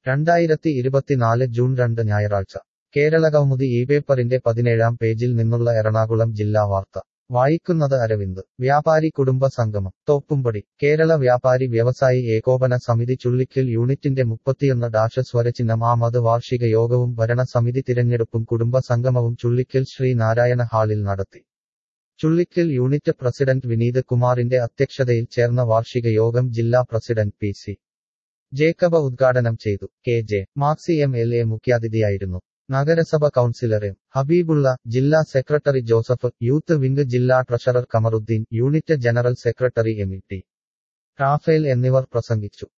രണ്ടായിരത്തി ഇരുപത്തിനാല് ജൂൺ രണ്ട് ഞായറാഴ്ച കേരളകൗമുദി ഈ പേപ്പറിന്റെ പതിനേഴാം പേജിൽ നിന്നുള്ള എറണാകുളം ജില്ലാ വാർത്ത വായിക്കുന്നത് അരവിന്ദ് വ്യാപാരി കുടുംബ സംഗമം തോപ്പുംപടി കേരള വ്യാപാരി വ്യവസായി ഏകോപന സമിതി ചുള്ളിക്കൽ യൂണിറ്റിന്റെ മുപ്പത്തിയൊന്ന് ഡാഷ സ്വരചിഹ്നം ആമത് വാർഷിക യോഗവും ഭരണസമിതി തിരഞ്ഞെടുപ്പും കുടുംബ സംഗമവും ചുള്ളിക്കൽ ശ്രീ നാരായണ ഹാളിൽ നടത്തി ചുള്ളിക്കൽ യൂണിറ്റ് പ്രസിഡന്റ് വിനീത് കുമാറിന്റെ അധ്യക്ഷതയിൽ ചേർന്ന വാർഷിക യോഗം ജില്ലാ പ്രസിഡന്റ് പി സി ജേക്കബ ഉദ്ഘാടനം ചെയ്തു K J Maxy M L A മുഖ്യാതിഥിയായിരുന്നു നഗരസഭ കൗൺസിലർ എം ഹബീബുള്ള ജില്ലാ സെക്രട്ടറി ജോസഫ് യൂത്ത് വിംഗ് ജില്ലാ treasurer Kamaruddin unit general secretary M E T Raphael എന്നിവർ പ്രസംഗിച്ചു